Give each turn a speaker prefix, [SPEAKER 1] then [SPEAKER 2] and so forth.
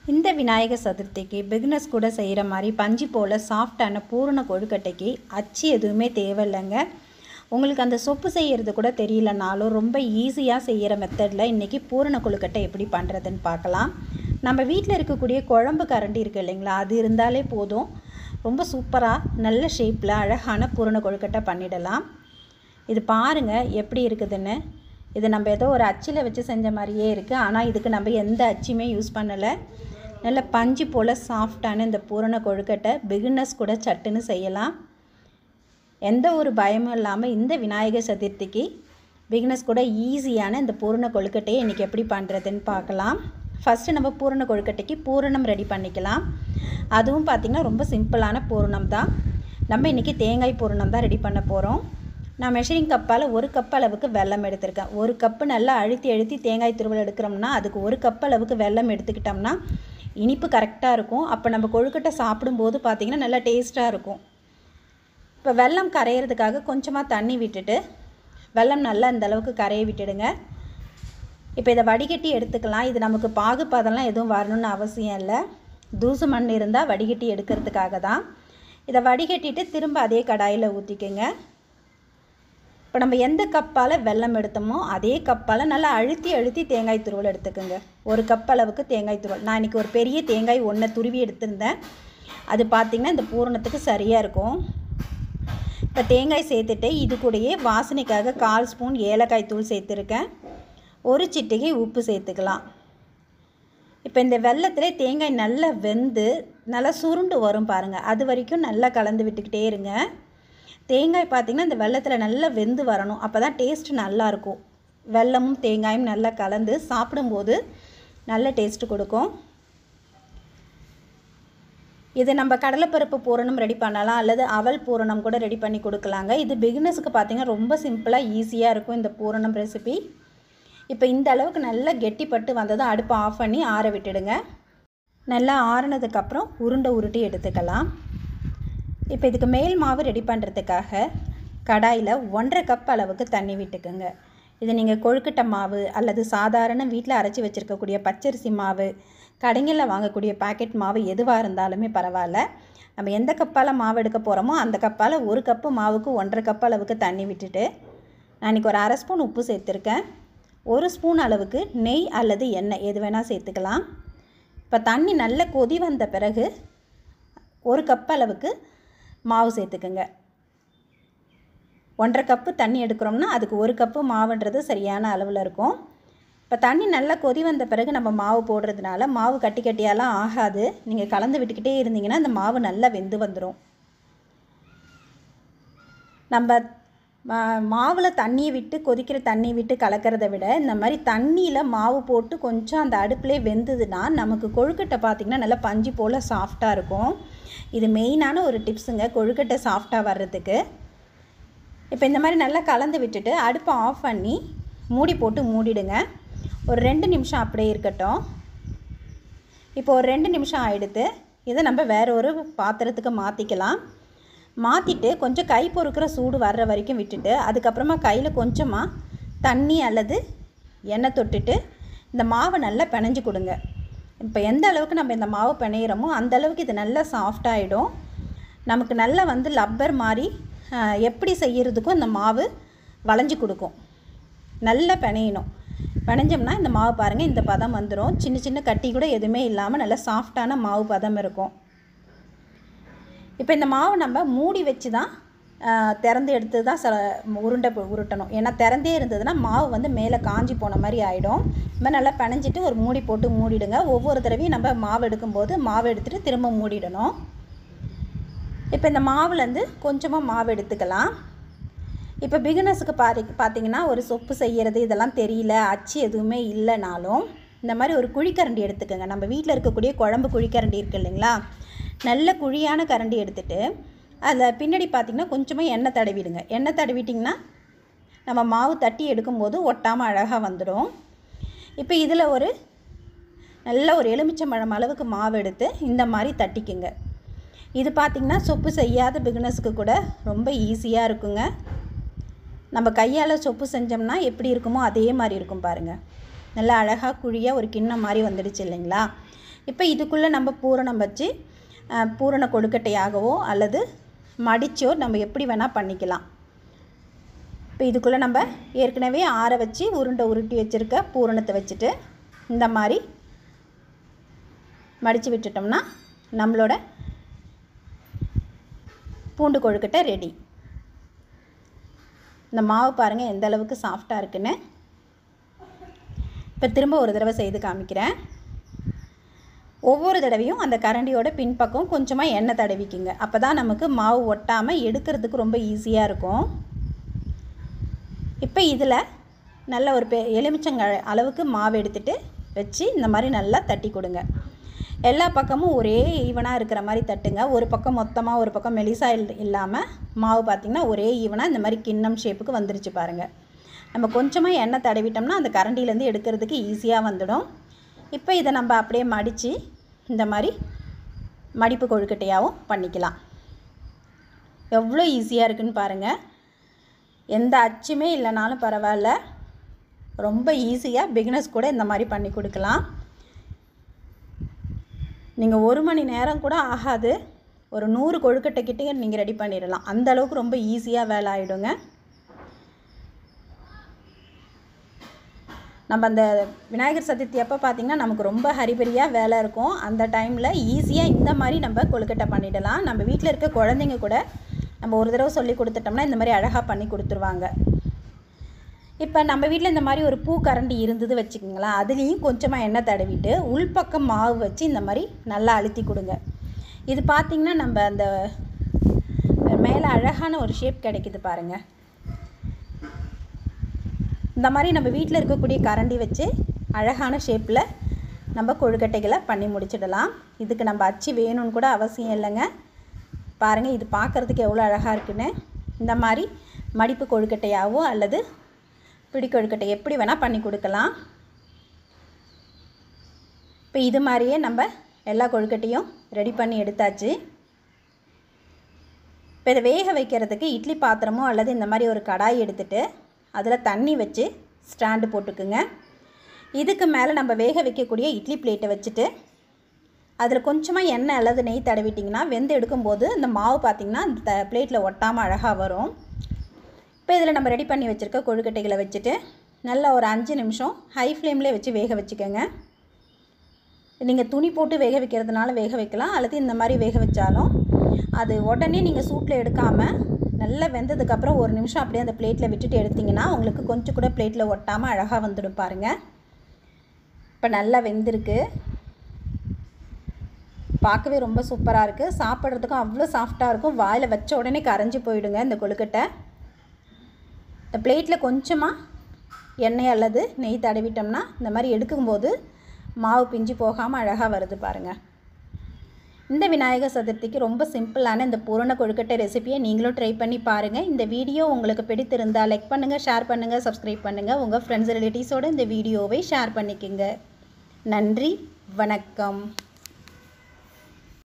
[SPEAKER 1] இந்த விநாயகர் சதுர்த்திக்கு பிகினஸ் கூட செய்கிற மாதிரி பஞ்சு போல் சாஃப்டான பூரண கொழுக்கட்டைக்கு அச்சு எதுவுமே தேவையில்லைங்க உங்களுக்கு அந்த சொப்பு செய்கிறது கூட தெரியலனாலும் ரொம்ப ஈஸியாக செய்கிற மெத்தடில் இன்றைக்கி பூரண கொழுக்கட்டை எப்படி பண்ணுறதுன்னு பார்க்கலாம் நம்ம வீட்டில் இருக்கக்கூடிய குழம்பு கரண்டி இருக்குது இல்லைங்களா அது இருந்தாலே போதும் ரொம்ப சூப்பராக நல்ல ஷேப்பில் அழகான பூரண கொழுக்கட்டை பண்ணிடலாம் இது பாருங்கள் எப்படி இருக்குதுன்னு இது நம்ம ஏதோ ஒரு அச்சில் வச்சு செஞ்ச மாதிரியே இருக்குது ஆனால் இதுக்கு நம்ம எந்த அச்சுமே யூஸ் பண்ணலை நல்ல பஞ்சு போல் சாஃப்டான இந்த பூரண கொழுக்கட்டை பிகினஸ் கூட சட்டுன்னு செய்யலாம் எந்த ஒரு பயமும் இல்லாமல் இந்த விநாயகர் சதுர்த்திக்கு பிகினஸ் கூட ஈஸியான இந்த பூரண கொழுக்கட்டையை இன்றைக்கி எப்படி பண்ணுறதுன்னு பார்க்கலாம் ஃபஸ்ட்டு நம்ம பூரண கொழுக்கட்டைக்கு பூரணம் ரெடி பண்ணிக்கலாம் அதுவும் பார்த்திங்கன்னா ரொம்ப சிம்பிளான பூரணம் தான் நம்ம இன்றைக்கி தேங்காய் பூரணம் தான் ரெடி பண்ண போகிறோம் நான் மெஷரிங் கப்பால் ஒரு கப் அளவுக்கு வெல்லம் எடுத்திருக்கேன் ஒரு கப்பு நல்லா அழுத்தி அழுத்தி தேங்காய் துருவல் எடுக்கிறோம்னா அதுக்கு ஒரு கப் அளவுக்கு வெல்லம் எடுத்துக்கிட்டோம்னா இனிப்பு கரெக்டாக இருக்கும் அப்போ நம்ம கொழுக்கட்டை சாப்பிடும்போது பார்த்திங்கன்னா நல்லா டேஸ்ட்டாக இருக்கும் இப்போ வெல்லம் கரையிறதுக்காக கொஞ்சமாக தண்ணி விட்டுட்டு வெல்லம் நல்லா இந்த அளவுக்கு கரைய விட்டுடுங்க இப்போ இதை வடிகட்டி எடுத்துக்கலாம் இது நமக்கு பாகுபாதெல்லாம் எதுவும் வரணும்னு அவசியம் இல்லை தூசு மண் இருந்தால் வடிகட்டி எடுக்கிறதுக்காக தான் இதை வடிகட்டிட்டு திரும்ப அதே கடாயில் ஊற்றிக்கோங்க இப்போ நம்ம எந்த கப்பால் வெல்லம் எடுத்தோமோ அதே கப்பால் நல்லா அழுத்தி அழுத்தி தேங்காய் துருவல் எடுத்துக்கோங்க ஒரு கப் அளவுக்கு தேங்காய் துருவல் நான் இன்றைக்கி ஒரு பெரிய தேங்காய் ஒன்றை துருவி எடுத்திருந்தேன் அது பார்த்திங்கன்னா இந்த பூரணத்துக்கு சரியாக இருக்கும் இப்போ தேங்காய் சேர்த்துட்டு இது கூடயே வாசனைக்காக கால் ஸ்பூன் ஏலக்காய் தூள் சேர்த்துருக்கேன் ஒரு சிட்டிகை உப்பு சேர்த்துக்கலாம் இப்போ இந்த வெள்ளத்தில் தேங்காய் நல்லா வெந்து நல்லா சுருண்டு வரும் பாருங்கள் அது வரைக்கும் நல்லா கலந்து விட்டுக்கிட்டே இருங்க தேங்காய் பார்த்திங்கன்னா இந்த வெள்ளத்தில் நல்லா வெந்து வரணும் அப்போ தான் டேஸ்ட் நல்லாயிருக்கும் வெல்லமும் தேங்காயும் நல்லா கலந்து சாப்பிடும்போது நல்ல டேஸ்ட்டு கொடுக்கும் இது நம்ம கடலைப்பருப்பு பூரணம் ரெடி பண்ணலாம் அல்லது அவல் பூரணம் கூட ரெடி பண்ணி கொடுக்கலாங்க இது பிகினஸுக்கு பார்த்திங்கன்னா ரொம்ப சிம்பிளாக ஈஸியாக இருக்கும் இந்த பூரணம் ரெசிபி இப்போ இந்த அளவுக்கு நல்லா கெட்டிப்பட்டு வந்ததும் அடுப்பை ஆஃப் பண்ணி ஆற விட்டுடுங்க நல்லா ஆறுனதுக்கப்புறம் உருண்டை உருட்டி எடுத்துக்கலாம் இப்போ இதுக்கு மேல் மாவு ரெடி பண்ணுறதுக்காக கடாயில் ஒன்றரை கப் அளவுக்கு தண்ணி விட்டுக்குங்க இது நீங்கள் கொழுக்கட்டை மாவு அல்லது சாதாரண வீட்டில் அரைச்சி வச்சுருக்கக்கூடிய பச்சரிசி மாவு கடைகளில் வாங்கக்கூடிய பாக்கெட் மாவு எதுவாக இருந்தாலுமே பரவாயில்ல நம்ம எந்த கப்பால் மாவு எடுக்க போகிறோமோ அந்த கப்பால் ஒரு கப்பு மாவுக்கு ஒன்றரை கப் அளவுக்கு தண்ணி விட்டுட்டு நான் இன்றைக்கி ஒரு அரை ஸ்பூன் உப்பு சேர்த்துருக்கேன் ஒரு ஸ்பூன் அளவுக்கு நெய் அல்லது எண்ணெய் எது வேணால் சேர்த்துக்கலாம் இப்போ தண்ணி நல்ல கொதி வந்த பிறகு ஒரு கப் அளவுக்கு மாவு சேர்த்துக்குங்க ஒன்றரை கப்பு தண்ணி எடுக்கிறோம்னா அதுக்கு ஒரு கப்பு மாவுன்றது சரியான அளவில் இருக்கும் இப்போ தண்ணி நல்லா கொதி வந்த பிறகு நம்ம மாவு போடுறதுனால மாவு கட்டி கட்டியாலாம் ஆகாது நீங்கள் கலந்து விட்டுக்கிட்டே இருந்தீங்கன்னா அந்த மாவு நல்லா வெந்து வந்துடும் நம்ம மாவில் தண்ணியை விட்டு கொதிக்கிற தண்ணி விட்டு கலக்கிறத விட இந்த மாதிரி தண்ணியில் மாவு போட்டு கொஞ்சம் அந்த அடுப்புலேயே வெந்ததுன்னா நமக்கு கொழுக்கட்டை பார்த்திங்கன்னா நல்லா பஞ்சு போல் சாஃப்டாக இருக்கும் இது மெயினான ஒரு டிப்ஸுங்க கொழுக்கட்டை சாஃப்டாக வர்றதுக்கு இப்போ இந்த மாதிரி நல்லா கலந்து விட்டுட்டு அடுப்பை ஆஃப் பண்ணி மூடி போட்டு மூடிடுங்க ஒரு ரெண்டு நிமிஷம் அப்படியே இருக்கட்டும் இப்போ ஒரு ரெண்டு நிமிஷம் ஆகிடுத்து இதை நம்ம வேற ஒரு பாத்திரத்துக்கு மாற்றிக்கலாம் மாற்றிட்டு கொஞ்சம் கை பொறுக்கிற சூடு வர்ற வரைக்கும் விட்டுட்டு அதுக்கப்புறமா கையில் கொஞ்சமாக தண்ணி அல்லது எண்ணெய் தொட்டுட்டு இந்த மாவை நல்லா பிணைஞ்சு கொடுங்க இப்போ எந்த அளவுக்கு நம்ம இந்த மாவு பிணையிறோமோ அந்த அளவுக்கு இது நல்லா சாஃப்டாகிடும் நமக்கு நல்லா வந்து லப்பர் மாதிரி எப்படி செய்கிறதுக்கும் இந்த மாவு வளைஞ்சு கொடுக்கும் நல்லா பிணையணும் பிணைஞ்சோம்னா இந்த மாவு பாருங்கள் இந்த பதம் வந்துடும் சின்ன சின்ன கட்டி கூட எதுவுமே இல்லாமல் நல்லா சாஃப்டான மாவு பதம் இருக்கும் இப்போ இந்த மாவு நம்ம மூடி வச்சு தான் திறந்து எடுத்து தான் சில உருண்டை உருட்டணும் ஏன்னா திறந்தே இருந்ததுன்னா மாவு வந்து மேலே காஞ்சி போன மாதிரி ஆகிடும் இந்த மாதிரி நல்லா பிணைஞ்சிட்டு ஒரு மூடி போட்டு மூடிடுங்க ஒவ்வொரு தடவையும் நம்ம மாவு எடுக்கும்போது மாவு எடுத்துகிட்டு திரும்ப மூடிடணும் இப்போ இந்த மாவுலேருந்து கொஞ்சமாக மாவு எடுத்துக்கலாம் இப்போ பிகினர்ஸுக்கு பாரி பார்த்திங்கன்னா ஒரு சொப்பு செய்கிறது இதெல்லாம் தெரியல அச்சு எதுவுமே இல்லைனாலும் இந்த மாதிரி ஒரு குழிக்கரண்டி எடுத்துக்கோங்க நம்ம வீட்டில் இருக்கக்கூடிய குழம்பு குழிக்கரண்டி இருக்குது இல்லைங்களா நல்ல குழியான கரண்டி எடுத்துகிட்டு அதில் பின்னாடி பார்த்திங்கன்னா கொஞ்சமாக எண்ணெய் தடவிடுங்க எண்ணெய் தடவிட்டிங்கன்னா நம்ம மாவு தட்டி எடுக்கும்போது ஒட்டாமல் அழகாக வந்துடும் இப்போ இதில் ஒரு நல்ல ஒரு எலுமிச்சம்பழம் அளவுக்கு மாவு எடுத்து இந்த மாதிரி தட்டிக்குங்க இது பார்த்திங்கன்னா சொப்பு செய்யாத பிகினர்ஸுக்கு கூட ரொம்ப ஈஸியாக இருக்குங்க நம்ம கையால் சொப்பு செஞ்சோம்னா எப்படி இருக்குமோ அதே மாதிரி இருக்கும் பாருங்கள் நல்லா அழகாக குழியாக ஒரு கிண்ணம் மாதிரி வந்துடுச்சு இல்லைங்களா இப்போ இதுக்குள்ளே நம்ம பூரணம் வச்சு அஹ், பூரண கொழுக்கட்டையாகவோ அல்லது மடிச்சோ நம்ம எப்படி வேணால் பண்ணிக்கலாம் இப்போ இதுக்குள்ளே நம்ம ஏற்கனவே ஆற வச்சு உருண்டை உருட்டி வச்சுருக்க பூரணத்தை வச்சுட்டு இந்த மாதிரி மடித்து விட்டுட்டோம்னா நம்மளோட பூண்டு கொழுக்கட்டை ரெடி இந்த மாவு பாருங்கள் எந்த அளவுக்கு சாஃப்டாக இருக்குன்னு இப்போ திரும்ப ஒரு தடவை செய்து காமிக்கிறேன் ஒவ்வொரு தடவையும் அந்த கரண்டியோட பின்பக்கம் கொஞ்சமாக எண்ணெய் தடவிக்குங்க அப்போ தான் நமக்கு மாவு ஒட்டாமல் எடுக்கிறதுக்கு ரொம்ப ஈஸியாக இருக்கும் இப்போ இதில் நல்ல ஒரு பெ எலுமிச்சங்க அளவுக்கு மாவு எடுத்துட்டு வச்சு இந்த மாதிரி நல்லா தட்டி கொடுங்க எல்லா பக்கமும் ஒரே ஈவனாக இருக்கிற மாதிரி தட்டுங்க ஒரு பக்கம் மொத்தமாக ஒரு பக்கம் மெலிசா இல் இல்லாமல் மாவு பார்த்திங்கன்னா ஒரே ஈவனாக இந்த மாதிரி கிண்ணம் ஷேப்புக்கு வந்துருச்சு பாருங்கள் நம்ம கொஞ்சமாக எண்ணெய் தடவிட்டோம்னா அந்த கரண்டிலேருந்து எடுக்கிறதுக்கு ஈஸியாக வந்துடும் இப்போ இதை நம்ம அப்படியே மடித்து இந்த மாதிரி மடிப்பு கொழுக்கட்டையாகவும் பண்ணிக்கலாம் எவ்வளோ ஈஸியாக இருக்குன்னு பாருங்கள் எந்த அச்சுமே இல்லைனாலும் பரவாயில்ல ரொம்ப ஈஸியாக பிகினர்ஸ் கூட இந்த மாதிரி பண்ணி கொடுக்கலாம் நீங்கள் ஒரு மணி நேரம் கூட ஆகாது ஒரு நூறு கொழுக்கட்டை கிட்டே நீங்கள் ரெடி பண்ணிடலாம் அந்த அளவுக்கு ரொம்ப ஈஸியாக வேலை ஆகிடுங்க நம்ம அந்த விநாயகர் சதுர்த்தி அப்போ பார்த்திங்கன்னா நமக்கு ரொம்ப ஹரிபரியாக வேலை இருக்கும் அந்த டைமில் ஈஸியாக இந்த மாதிரி நம்ம கொழுக்கட்டை பண்ணிடலாம் நம்ம வீட்டில் இருக்க குழந்தைங்க கூட நம்ம ஒரு தடவை சொல்லி கொடுத்துட்டோம்னா இந்த மாதிரி அழகாக பண்ணி கொடுத்துருவாங்க இப்போ நம்ம வீட்டில் இந்த மாதிரி ஒரு பூ கரண்டி இருந்தது வச்சுக்கோங்களேன் அதுலேயும் கொஞ்சமாக எண்ணெய் தடவிட்டு உள்பக்கம் மாவு வச்சு இந்த மாதிரி நல்லா அழுத்தி கொடுங்க இது பார்த்திங்கன்னா நம்ம அந்த மேலே அழகான ஒரு ஷேப் கிடைக்குது பாருங்கள் இந்த மாதிரி நம்ம வீட்டில் இருக்கக்கூடிய கரண்டி வச்சு அழகான ஷேப்பில் நம்ம கொழுக்கட்டைகளை பண்ணி முடிச்சிடலாம் இதுக்கு நம்ம அச்சு வேணும்னு கூட அவசியம் இல்லைங்க பாருங்கள் இது பார்க்குறதுக்கு எவ்வளோ அழகாக இருக்குன்னு இந்த மாதிரி மடிப்பு கொழுக்கட்டையாவோ அல்லது பிடி கொழுக்கட்டை எப்படி வேணால் பண்ணி கொடுக்கலாம் இப்போ இது மாதிரியே நம்ம எல்லா கொழுக்கட்டையும் ரெடி பண்ணி எடுத்தாச்சு இப்போ இதை வேக வைக்கிறதுக்கு இட்லி பாத்திரமோ அல்லது இந்த மாதிரி ஒரு கடாய் எடுத்துட்டு அதில் தண்ணி வச்சு ஸ்டாண்டு போட்டுக்குங்க இதுக்கு மேலே நம்ம வேக வைக்கக்கூடிய இட்லி பிளேட்டை வச்சுட்டு அதில் கொஞ்சமாக எண்ணெய் அல்லது நெய் தடவிட்டிங்கன்னா வெந்து எடுக்கும்போது இந்த மாவு பார்த்திங்கன்னா இந்த பிளேட்டில் ஒட்டாமல் அழகாக வரும் இப்போ இதில் நம்ம ரெடி பண்ணி வச்சுருக்க கொழுக்கட்டைகளை வச்சுட்டு நல்லா ஒரு அஞ்சு நிமிஷம் ஹை ஃப்ளேம்லேயே வச்சு வேக வச்சுக்கோங்க நீங்கள் துணி போட்டு வேக வைக்கிறதுனால வேக வைக்கலாம் அல்லது இந்த மாதிரி வேக வச்சாலும் அது உடனே நீங்கள் சூட்டில் எடுக்காமல் நல்லா வெந்ததுக்கப்புறம் ஒரு நிமிஷம் அப்படியே அந்த பிளேட்டில் விட்டுட்டு எடுத்திங்கன்னா உங்களுக்கு கொஞ்சம் கூட பிளேட்டில் ஒட்டாமல் அழகாக வந்துடும் பாருங்கள் இப்போ நல்லா வெந்திருக்கு பார்க்கவே ரொம்ப சூப்பராக இருக்குது சாப்பிட்றதுக்கும் அவ்வளோ சாஃப்டாக இருக்கும் வாயில் வச்ச உடனே கரைஞ்சி போயிடுங்க இந்த கொழுக்கட்டை இந்த பிளேட்டில் கொஞ்சமாக எண்ணெய் அல்லது நெய் தடவிட்டோம்னா இந்த மாதிரி எடுக்கும்போது மாவு பிஞ்சு போகாமல் அழகாக வருது பாருங்கள் இந்த விநாயகர் சதுர்த்திக்கு ரொம்ப சிம்பிளான இந்த பூரண கொழுக்கட்டை ரெசிபியை நீங்களும் ட்ரை பண்ணி பாருங்கள் இந்த வீடியோ உங்களுக்கு பிடித்திருந்தால் லைக் பண்ணுங்கள் ஷேர் பண்ணுங்கள் சப்ஸ்கிரைப் பண்ணுங்கள் உங்கள் ஃப்ரெண்ட்ஸ் ரிலேட்டிவ்ஸோடு இந்த வீடியோவை ஷேர் பண்ணிக்கோங்க நன்றி வணக்கம்